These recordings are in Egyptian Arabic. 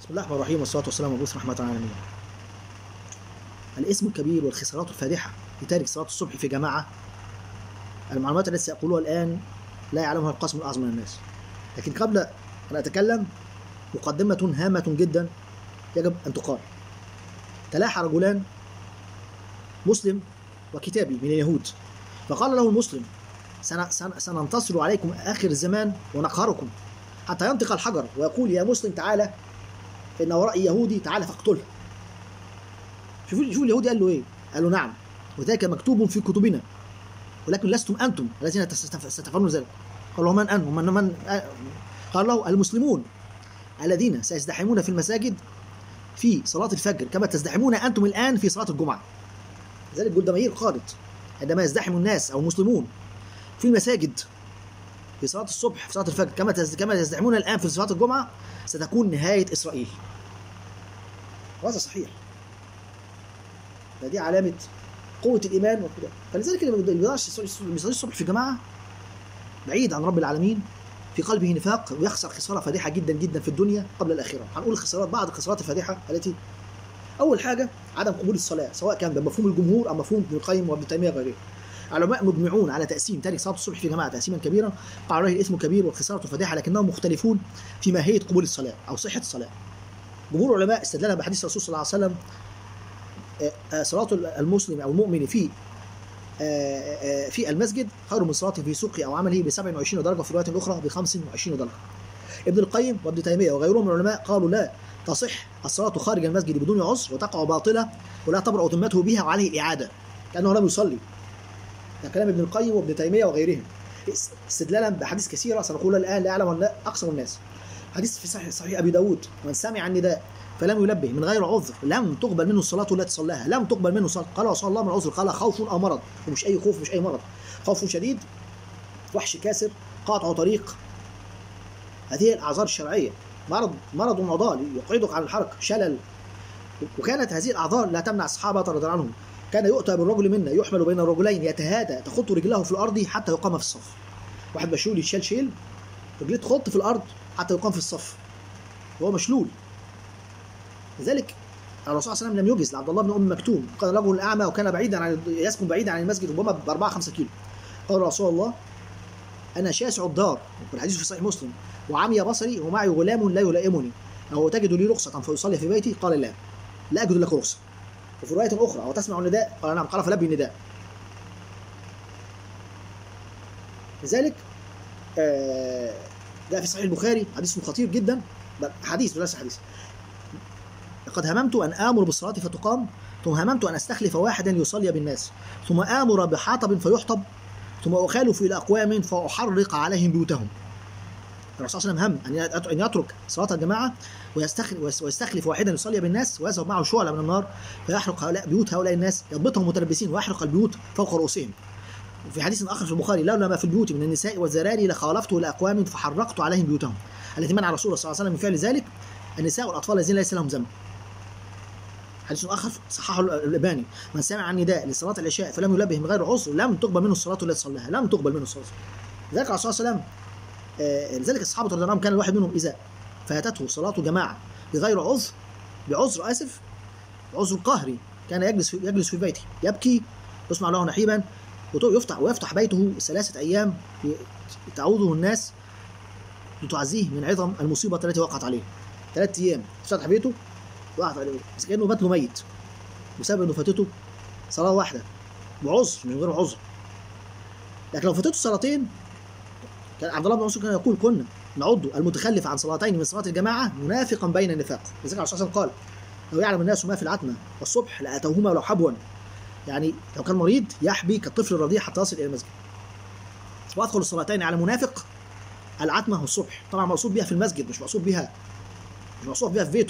بسم الله الرحمن الرحيم والصلاة والسلام على رحمة العالمين. الاسم الكبير والخسارات الفادحة لتارك صلاة الصبح في جماعة المعلومات التي سأقولها الآن لا يعلمها القسم الأعظم من الناس. لكن قبل أن أتكلم مقدمة هامة جدا يجب أن تقال. تلاحى رجلان مسلم وكتابي من اليهود فقال له المسلم سن سن سننتصر عليكم آخر الزمان ونقهركم حتى ينطق الحجر ويقول يا مسلم تعالى فإن ورائي يهودي تعالى فاقتله شوفوا شوفوا اليهودي قال له ايه؟ قال له نعم وذاك مكتوب في كتبنا ولكن لستم انتم الذين ستفعلون ذلك قال له من انتم من من قال له المسلمون الذين سيزدحمون في المساجد في صلاة الفجر كما تزدحمون انتم الان في صلاة الجمعة لذلك جولدماير قالت عندما يزدحم الناس او المسلمون في المساجد في صلاة الصبح في صلاة الفجر كما كما يزدحمون الآن في صلاة الجمعة ستكون نهاية إسرائيل. وهذا صحيح. فدي علامة قوة الإيمان وكده. فلذلك اللي ما بيقدرش يصلي الصبح في جماعة بعيد عن رب العالمين في قلبه نفاق ويخسر خسارة فادحة جدا جدا في الدنيا قبل الآخرة. هنقول الخسارات بعض الخسارات الفادحة التي أول حاجة عدم قبول الصلاة سواء كان بمفهوم الجمهور أو مفهوم ابن القيم وابن تيمية وغيره. العلماء مجمعون على تقسيم تارك صلاه الصبح في جماعه تقسيما كبيرا قالوا عليه الاسم كبير والخساره فادحه لكنهم مختلفون في ماهيه قبول الصلاه او صحه الصلاه. جمهور العلماء استدلال بحديث الرسول صلى الله عليه وسلم صلاه المسلم او المؤمن في في المسجد خير من صلاته في سوقه او عمله ب 27 درجه في روايه اخرى ب 25 درجه. ابن القيم وابن تيميه وغيرهم من العلماء قالوا لا تصح الصلاه خارج المسجد بدون عذر وتقع باطله ولا تبرأ ذمته بها وعليه الاعاده كانه لم يصلي ده كلام ابن القيم وابن تيميه وغيرهم استدلالا بحديث كثيره سنقول الان لا يعلم اكثر الناس حديث في صحيح صحيح ابي داود من سمع النداء فلم يلبه من غير عذر لم تقبل منه الصلاه التي صلاها لم تقبل منه صلاه قال رسول الله من عذر قال خوف او مرض ومش اي خوف مش اي مرض خوف شديد وحش كاسر قاطع طريق هذه الاعذار الشرعيه مرض مرض وعضال يقعدك عن الحركه شلل وكانت هذه الاعذار لا تمنع الصحابه رضي الله عنهم كان يؤتى بالرجل منا يحمل بين الرجلين يتهادى تخط رجله في الارض حتى يقام في الصف واحد مشلول يتشال شيل رجليه تخط في الارض حتى يقام في الصف وهو مشلول لذلك الرسول صلى الله عليه وسلم لم يجز لعبد الله بن ام مكتوم كان رجل اعمى وكان بعيدا عن يسكن بعيدا عن المسجد ربما ب 4 5 كيلو قال رسول الله انا شاسع الدار والحديث في صحيح مسلم وعمي بصري ومعي غلام لا يلائمني او تجد لي رخصه فيصلي في بيتي قال لا لا اجد لك رخصه وفي رواية أخرى أو تسمع النداء قال نعم قال فلبي النداء لذلك آه جاء في صحيح البخاري حديث خطير جدا حديث وليس حديث لقد هممت أن آمر بالصلاة فتقام ثم هممت أن أستخلف واحدا يصلي بالناس ثم آمر بحطب فيحطب ثم أخالف إلى أقوام فأحرق عليهم بيوتهم الرسول صلى الله عليه وسلم هم ان يترك صلاه الجماعه ويستخلف ويستخلف واحدا يصلي بالناس ويذهب معه شعله من النار فيحرق هؤلاء بيوت هؤلاء الناس يضبطهم متلبسين ويحرق البيوت فوق رؤوسهم. وفي حديث اخر في البخاري لولا ما في البيوت من النساء والذراري لخالفته الى اقوام فحرقت عليهم بيوتهم التي منع الرسول صلى الله عليه وسلم من فعل ذلك النساء والاطفال الذين ليس لهم ذنب. حديث اخر صححه الالباني من سمع النداء لصلاه العشاء فلم يلبه من غير عذر لم تقبل منه الصلاه التي صلاها لم تقبل منه الصلاه. لذلك الرسول صلى الله عليه وسلم آه لذلك الصحابه رضي الله عنهم كان الواحد منهم اذا فاتته صلاه جماعه بغير عذر بعذر اسف عذر قهري كان يجلس في يجلس في بيته يبكي يسمع له نحيبا ويفتح ويفتح بيته ثلاثه ايام تعوده الناس لتعزيه من عظم المصيبه التي وقعت عليه ثلاث ايام فتح بيته وقعت عليه بس كانه بات له ميت بسبب انه فاتته صلاه واحده بعذر من غير عذر لكن لو فاتته صلاتين كان عبد الله بن مسعود كان يقول كنا نعد المتخلف عن صلاتين من صلاه الجماعه منافقا بين النفاق لذلك الرسول صلى الله عليه وسلم قال لو يعلم الناس ما في العتمه والصبح لاتوهما ولو حبوا يعني لو كان مريض يحبي كالطفل الرضيع حتى يصل الى المسجد وادخل الصلاتين على منافق العتمه والصبح طبعا مقصود بها في المسجد مش مقصود بها مش مقصود بها في بيته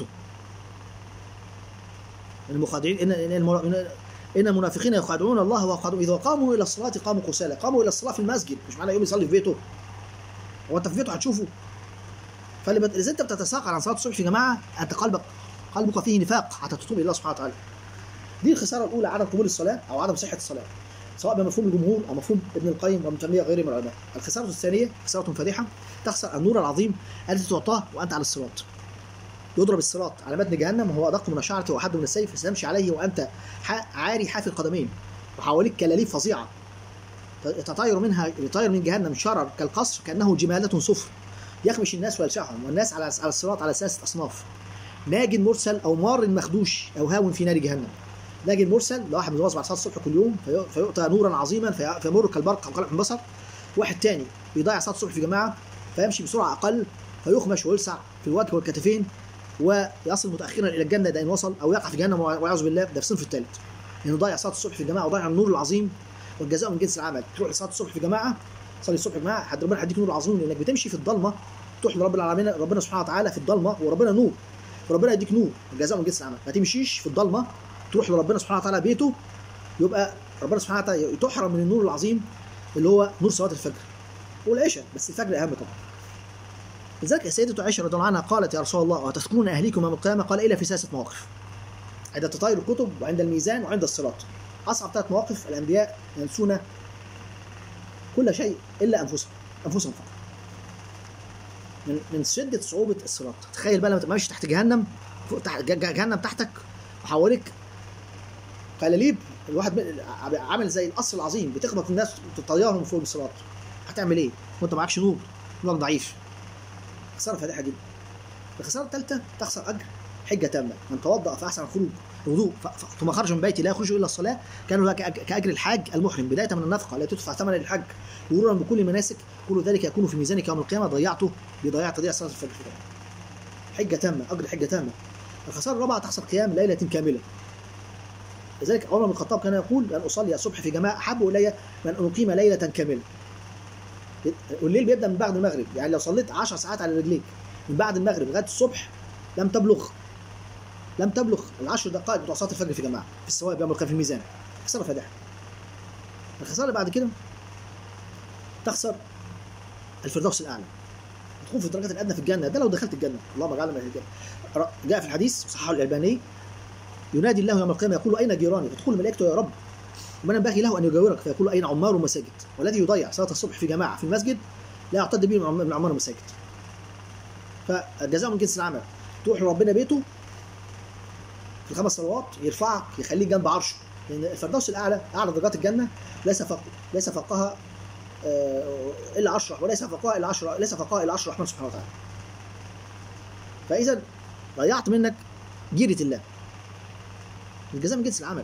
المخادعين ان ان ان المنافقين يخادعون الله وقد اذا قاموا الى الصلاه قاموا كسالى قاموا الى الصلاه في المسجد مش معنى يوم يصلي في بيته هو انت في بيته هتشوفه فاللي بت... اذا انت بتتساقط عن صلاه الصبح في جماعه انت قلبك قلبك فيه نفاق حتى تتوب الى الله سبحانه وتعالى دي الخساره الاولى عدم قبول الصلاه او عدم صحه الصلاه سواء بمفهوم الجمهور او مفهوم ابن القيم وابن تيميه وغيره من العلماء الخساره الثانيه خساره فادحه تخسر النور العظيم الذي تعطاه وانت على الصراط يضرب الصراط على متن جهنم وهو ادق من الشعره واحد من السيف فتمشي عليه وانت ح- عاري حافي القدمين وحواليك كلاليب فظيعه تطاير منها يطاير من جهنم شرر كالقصر كانه جماله صفر يخمش الناس ويلسعهم والناس على على الصراط على ثلاثه اصناف ناج مرسل او مار مخدوش او هاون في نار جهنم ناج مرسل ده واحد بيتواصل بعد صلاه الصبح كل يوم في- فيؤتى نورا عظيما في- فيمر كالبرق او كلمح البصر واحد تاني بيضيع صلاه الصبح في جماعه فيمشي بسرعه اقل فيخمش ويلسع في الوجه والكتفين ويصل متاخرا الى الجنه ده ان وصل او يقع في جهنم والعياذ بالله ده في الصنف الثالث لانه ضيع صلاه الصبح في الجماعه وضيع النور العظيم والجزاء من جنس العمل تروح لصلاه الصبح في جماعه تصلي الصبح في جماعه حد ربنا هيديك نور عظيم لانك بتمشي في الضلمه تروح لرب العالمين ربنا سبحانه وتعالى في الضلمه وربنا نور وربنا يديك نور الجزاء من جنس العمل ما تمشيش في الضلمه تروح لربنا سبحانه وتعالى بيته يبقى ربنا سبحانه وتعالى تحرم من النور العظيم اللي هو نور صلاه الفجر والعشاء بس الفجر اهم طبعا لذلك سيدة عائشة رضي الله عنها قالت يا رسول الله وتسكنون أهليكم يوم القيامة قال إلا في ثلاثة مواقف عند تطاير الكتب وعند الميزان وعند الصراط أصعب ثلاث مواقف الأنبياء ينسون كل شيء إلا أنفسهم أنفسهم فقط من من شدة صعوبة الصراط تخيل بقى لما تبقى ماشي تحت جهنم فوق تحت ج- ج- جهنم تحتك وحواليك قلاليب الواحد من- عامل زي القصر العظيم بتخبط الناس وتطيرهم فوق الصراط هتعمل ايه؟ وانت معكش نور نورك ضعيف خساره فادحه جدا الخساره الثالثه تخسر اجر حجه تامه من توضا فاحسن الخروج الوضوء ف- ف- ثم خرج من بيته لا يخرج الا الصلاه كان له كأج- كاجر الحاج المحرم بدايه من النفقه التي تدفع ثمن للحج مرورا بكل مناسك كل ذلك يكون في ميزانك يوم القيامه ضيعته بضياع تضييع صلاه الفجر في الجامع. حجه تامه اجر حجه تامه الخساره الرابعه تخسر قيام ليله كامله لذلك عمر بن الخطاب كان يقول ان اصلي الصبح في جماعه احب الي من ان اقيم ليله كامله والليل بيبدا من بعد المغرب يعني لو صليت 10 ساعات على رجليك من بعد المغرب لغايه الصبح لم تبلغ لم تبلغ العشر دقائق بتوع صلاه الفجر في جماعه في الثواب يوم القيامه في الميزان خساره فادحه الخساره اللي بعد كده تخسر الفردوس الاعلى تكون في الدرجات الادنى في الجنه ده لو دخلت الجنه اللهم اجعلنا من أهل الجنه ر- جاء في الحديث صححه الالباني ينادي الله يوم القيامه يقول اين جيراني فتقول الملائكه يا رب ومن ينبغي له ان يجاورك فيقول اين عمار المساجد والذي يضيع صلاه الصبح في جماعه في المسجد لا يعتد به من عم- من عمار المساجد فالجزاء من جنس العمل تروح لربنا بيته في الخمس صلوات يرفعك يخليك جنب عرشه لان الفردوس الاعلى اعلى درجات الجنه ليس فوق ليس فوقها آه، الا عرش الرحمن وليس فوقها الا عرش ليس فوقها الا عرش الرحمن سبحانه وتعالى فاذا ضيعت منك جيرة الله الجزاء من جنس العمل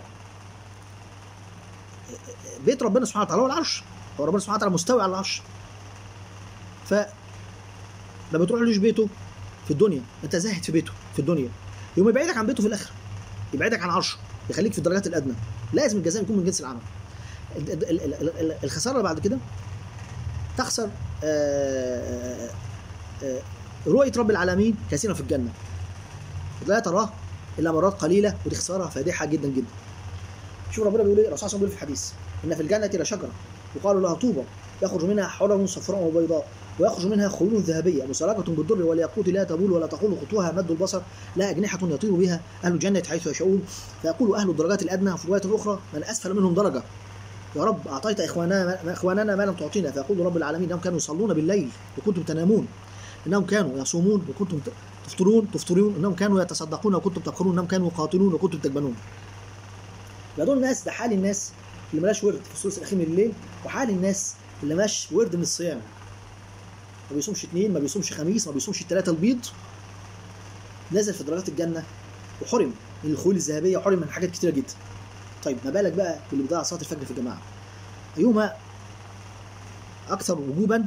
بيت ربنا سبحانه وتعالى هو العرش هو ربنا سبحانه وتعالى مستوي على العرش ف لما تروح ليش بيته في الدنيا انت زاهد في بيته في الدنيا يوم يبعدك عن بيته في الاخره يبعدك عن عرشه يخليك في الدرجات الادنى لازم الجزاء يكون من جنس العمل ال- ال- ال- ال- ال- الخساره اللي بعد كده تخسر آه، آه، رؤيه رب العالمين كثيرا في الجنه لا تراه الا مرات قليله ودي خساره فادحه جدا جدا شوف ربنا بيقول ايه الرسول صلى الله عليه وسلم بيقول في الحديث ان في الجنه لشجره يقال لها طوبى يخرج منها حلل صفراء وبيضاء ويخرج منها خيول ذهبيه مسلكه بالدر والياقوت لا تبول ولا تقول خطوها مد البصر لها اجنحه يطير بها اهل الجنه حيث يشاءون فيقول اهل الدرجات الادنى في روايه اخرى من اسفل منهم درجه يا رب اعطيت اخواننا ما اخواننا ما لم تعطينا فيقول رب العالمين انهم كانوا يصلون بالليل وكنتم تنامون انهم كانوا يصومون وكنتم ت- تفطرون تفطرون انهم كانوا يتصدقون وكنتم تبخرون انهم كانوا يقاتلون وكنتم تجبنون يبقى دول الناس ده حال الناس اللي ملاش ورد في الثلث الاخير من الليل وحال الناس اللي ماش ورد من الصيام ما بيصومش اثنين ما بيصومش خميس ما بيصومش الثلاثه البيض نزل في درجات الجنه وحرم من الخيول الذهبيه وحرم من حاجات كتيره جدا طيب ما بالك بقى باللي بيضيع صلاه الفجر في الجماعه ايهما اكثر وجوبا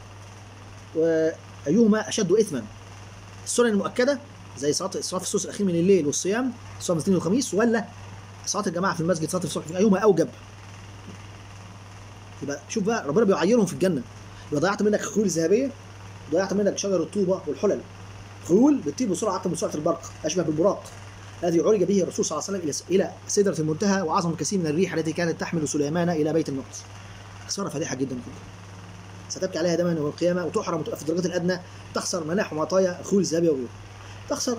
وايهما اشد اثما السنن المؤكده زي صلاه الصلاه في الثلث الاخير من الليل والصيام صلاه الاثنين والخميس ولا صلاه الجماعه في المسجد صلاه الصبح ايهما اوجب يبقى شوف بقى ربنا بيعيرهم في الجنه يبقى ضيعت منك خيول ذهبيه ضيعت منك شجر الطوبه والحلل خيول بتطير بسرعه اكثر من سرعه البرق اشبه بالبراق الذي عرج به الرسول صلى الله عليه وسلم الى الى سدره المنتهى واعظم كثير من الريح التي كانت تحمل سليمان الى بيت المقدس خساره فادحه جدا جدا ستبكي عليها دما يوم القيامه وتحرم وتبقى في الدرجات الادنى تخسر مناح ومطايا خيول الذهبيه وغيره تخسر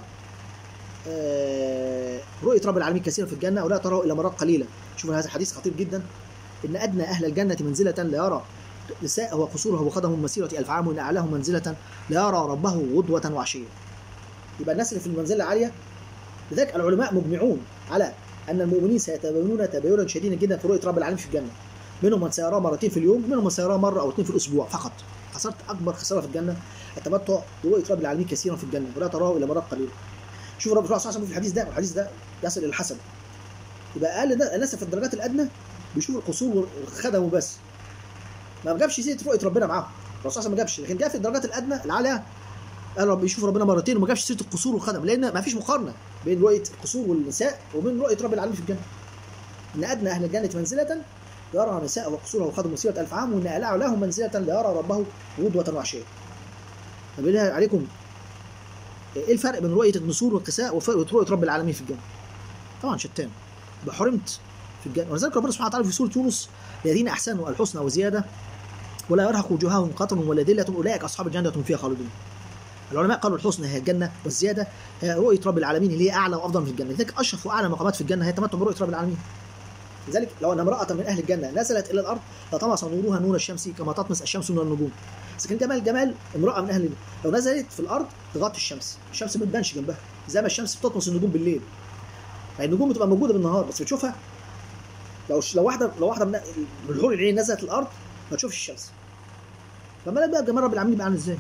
آه، رؤيه رب العالمين كثيرا في الجنه ولا تراه الا مرات قليله شوف هذا الحديث خطير جدا ان ادنى اهل الجنه منزله لا يرى نساءه وقصوره وخدهم مسيره الف عام وان اعلاهم منزله لا يرى ربه غدوه وعشيه يبقى الناس اللي في المنزله العاليه لذلك العلماء مجمعون على ان المؤمنين سيتباينون تباينا شديدا جدا في رؤيه رب العالمين في الجنه منهم من سيراه مرتين في اليوم ومنهم من سيراه مره او اثنين في الاسبوع فقط خسرت اكبر خساره في الجنه التمتع برؤيه رب العالمين كثيرا في الجنه ولا تراه الا مرات قليله شوف رب الله صلى الله عليه وسلم في الحديث ده والحديث ده يصل الى الحسن يبقى اقل ده الناس في الدرجات الادنى بيشوفوا القصور والخدم وبس ما جابش سيره رؤيه ربنا معاهم الرسول صلى الله عليه وسلم ما جابش لكن جاء في الدرجات الادنى العاليه قال رب يشوف ربنا مرتين وما جابش سيره القصور والخدم لان ما فيش مقارنه بين رؤيه القصور والنساء وبين رؤيه رب العالمين في الجنه ان ادنى اهل الجنه منزله يرى نساءه وقصوره وخدم مسيره الف عام وان اعلاهم منزله ليرى ربه غدوه وعشيه فبالله عليكم ايه الفرق بين رؤيه النسور والكساء ورؤيه رب العالمين في الجنه طبعا شتان يبقى حرمت في الجنه ولذلك ربنا سبحانه وتعالى في سوره يونس الذين احسنوا الحسنى وزياده ولا يرهق وجوههم قطر ولا ذله اولئك اصحاب الجنه هم فيها خالدون العلماء قالوا الحسنى هي الجنه والزياده هي رؤيه رب العالمين اللي هي اعلى وافضل في الجنه لذلك اشرف واعلى مقامات في الجنه هي التمتع برؤيه رب العالمين لذلك لو ان امراه من اهل الجنه نزلت الى الارض لطمس نورها نور الشمس كما تطمس الشمس نور النجوم بس كان جمال جمال امراه من اهل لو نزلت في الارض تغطي الشمس الشمس ما تبانش جنبها زي ما الشمس بتطمس النجوم بالليل يعني النجوم بتبقى موجوده بالنهار بس بتشوفها لو لو واحده لو واحده من الحور العين نزلت الارض ما تشوفش الشمس فما بالك بقى جمال رب العالمين يبقى عامل ازاي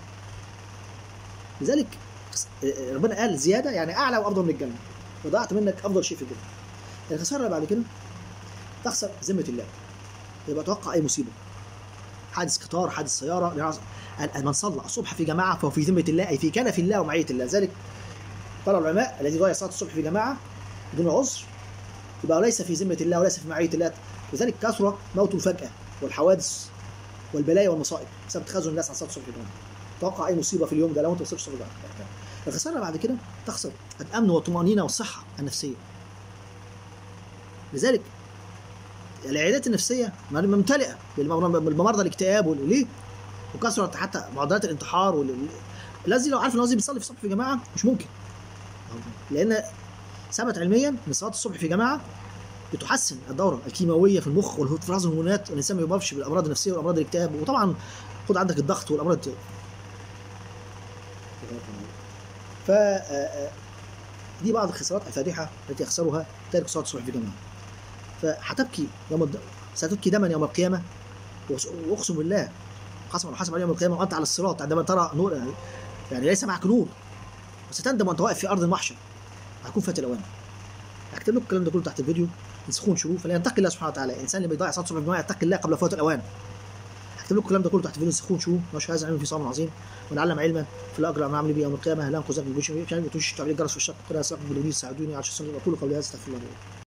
لذلك ربنا قال زياده يعني اعلى وافضل من الجنه وضعت منك افضل شيء في الجنه الخساره بعد كده تخسر ذمه الله يبقى توقع اي مصيبه حادث قطار حادث سياره من صلى الصبح في جماعه فهو في ذمه الله اي في كنف الله ومعيه الله ذلك قال العلماء الذي ضيع صلاه الصبح في جماعه بدون عذر يبقى ليس في ذمه الله وليس في معيه الله لذلك كثر موت فجاه والحوادث والبلايا والمصائب بسبب تخاذل الناس عن صلاه الصبح الجماعه توقع اي مصيبه في اليوم ده لو انت ما تصليش الصبح الخساره بعد كده تخسر الامن والطمانينه والصحه النفسيه لذلك العيادات النفسيه ممتلئه بالمرضى الاكتئاب ليه؟ وكثرت حتى معدلات الانتحار وال... الذي لو عارف ان هو بيصلي في الصبح في جماعه مش ممكن لان ثبت علميا ان صلاه الصبح في جماعه بتحسن الدوره الكيماويه في المخ والافراز الهرمونات الانسان ما يبقاش بالامراض النفسيه والامراض الاكتئاب وطبعا خد عندك الضغط والامراض ف دي بعض الخسارات الفادحه التي يخسرها تارك صلاه الصبح في جماعه فهتبكي يوم الد... ستبكي دما يوم القيامه واقسم بالله قسما وحسب على يوم القيامه وانت على الصراط عندما ترى نور يعني ليس معك نور وستندم وانت واقف في ارض المحشر هيكون فات الاوان هكتب لكم الكلام ده كله تحت الفيديو انسخون شروف فليتقي الله سبحانه وتعالى الانسان اللي بيضيع صلاه الصبح الجماعه يتقي الله قبل فوات الاوان هكتب لكم الكلام ده كله تحت الفيديو انسخون شروف مش هذا علم في صوم عظيم ونعلم علما في الاجر ما عمل به يوم القيامه لا انقذ من الجيش ما تنسوش تعمل الجرس في الشق كده ساعدوني على الشيء اقول قولي هذا استغفر الله